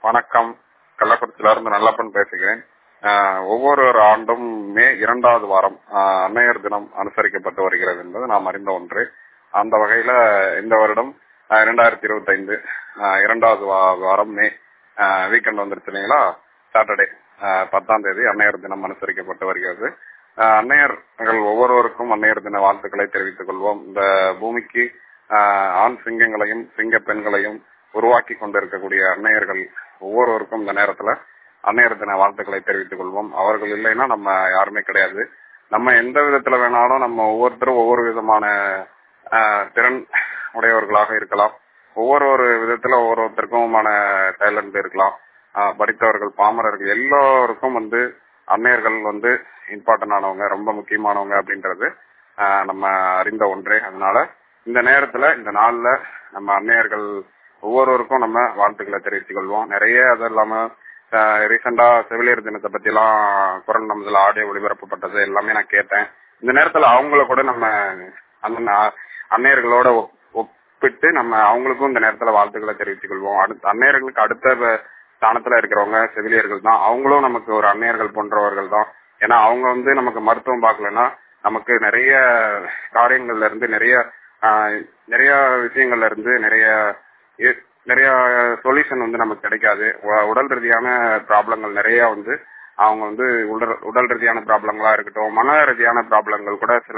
வணக்கம் கள்ளக்குறிச்சியில இருந்து நல்லப்பன் பேசுகிறேன் ஆஹ் ஒவ்வொரு ஆண்டும் மே இரண்டாவது வாரம் ஆஹ் அன்னையர் தினம் அனுசரிக்கப்பட்டு வருகிறது என்பது நாம் அறிந்த ஒன்று அந்த வகையில இந்த வருடம் ஆஹ் இரண்டாயிரத்தி இருபத்தி ஐந்து இரண்டாவது வா- வாரம் மே வீக்கெண்ட் வந்துருச்சு இல்லைங்களா சாட்டர்டே பத்தாம் தேதி அன்னையர் தினம் அனுசரிக்கப்பட்டு வருகிறது ஆஹ் அன்னையர்கள் ஒவ்வொருவருக்கும் அன்னையர் தின வாழ்த்துக்களை தெரிவித்துக் கொள்வோம் இந்த பூமிக்கு ஆஹ் ஆண் சிங்கங்களையும் சிங்க பெண்களையும் உருவாக்கி கொண்டிருக்கக்கூடிய அன்னையர்கள் ஒவ்வொருவருக்கும் இந்த நேரத்துல அன்னையர் தின வாழ்த்துக்களை தெரிவித்துக் கொள்வோம் அவர்கள் இல்லைன்னா நம்ம யாருமே கிடையாது நம்ம எந்த விதத்துல வேணாலும் நம்ம ஒவ்வொருத்தரும் ஒவ்வொரு விதமான ஆஹ், திறன் உடையவர்களாக இருக்கலாம் ஒவ்வொரு ஒரு விதத்துல ஒவ்வொருத்தருக்குமான டேலண்ட் இருக்கலாம் ஆஹ், படித்தவர்கள் பாமரர்கள் எல்லோருக்கும் வந்து அன்னையர்கள் வந்து இம்பார்ட்டன்ட் ஆனவங்க ரொம்ப முக்கியமானவங்க அப்படின்றது ஆஹ், நம்ம அறிந்த ஒன்றே அதனால இந்த நேரத்துல இந்த நாள்ல நம்ம அன்னையர்கள் ஒவ்வொருவருக்கும் நம்ம வாழ்த்துக்களை தெரிவித்துக் கொள்வோம் நிறைய அது இல்லாம ரீசெண்டா செவிலியர் தினத்தை பத்தி எல்லாம் குரல் நமதுல ஆடியோ ஒளிபரப்பப்பட்டது எல்லாமே நான் கேட்டேன் இந்த நேரத்துல அவங்கள கூட நம்ம அந்த நா- அன்னையர்களோட ஒப்- ஒப்பிட்டு நம்ம அவங்களுக்கும் இந்த நேரத்துல வாழ்த்துக்களை தெரிவித்துக் கொள்வோம் அடுத்த அன்னையர்களுக்கு அடுத்த வ- ஸ்தானத்துல இருக்கிறவங்க செவிலியர்கள் தான் அவங்களும் நமக்கு ஒரு அன்னையர்கள் போன்றவர்கள் தான் ஏன்னா அவங்க வந்து நமக்கு மருத்துவம் பார்க்கலன்னா நமக்கு நிறைய காரியங்கள்ல இருந்து நிறைய ஆஹ், நிறைய விஷயங்கள்ல இருந்து நிறைய இ- நிறைய சொல்யூஷன் வந்து நமக்கு கிடைக்காது உ- உடல் ரீதியான ப்ராப்ளங்கள் நிறைய வந்து அவங்க வந்து உடல் உடல் ரீதியான ப்ராப்ளங்களா இருக்கட்டும் மன ரீதியான ப்ராப்ளங்கள் கூட சில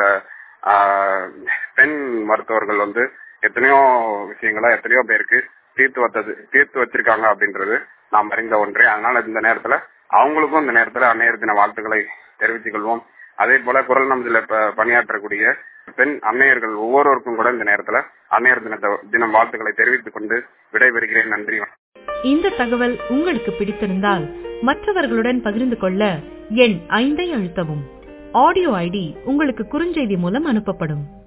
ஆஹ், பெண் மருத்துவர்கள் வந்து எத்தனையோ விஷயங்களை எத்தனையோ பேருக்கு தீர்த்து வத்தது தீர்த்து வச்சிருக்காங்க அப்படின்றது நாம் அறிந்த ஒன்றே அதனால இந்த நேரத்துல அவங்களுக்கும் இந்த நேரத்துல அன்னையர் தின வாழ்த்துக்களை தெரிவித்துக் கொள்வோம் அதே போல குரல் நமதுல ப- பணியாற்றக்கூடிய பெண் அன்னையர்கள் ஒவ்வொருவருக்கும் கூட இந்த நேரத்துல அன்னையர் தினத்தை தினம் வாழ்த்துக்களை தெரிவித்துக் கொண்டு விடைபெறுகிறேன் நன்றி இந்த தகவல் உங்களுக்கு பிடித்திருந்தால் மற்றவர்களுடன் பகிர்ந்து கொள்ள எண் ஐந்தை அழுத்தவும் ஆடியோ ஐடி உங்களுக்கு குறுஞ்செய்தி மூலம் அனுப்பப்படும்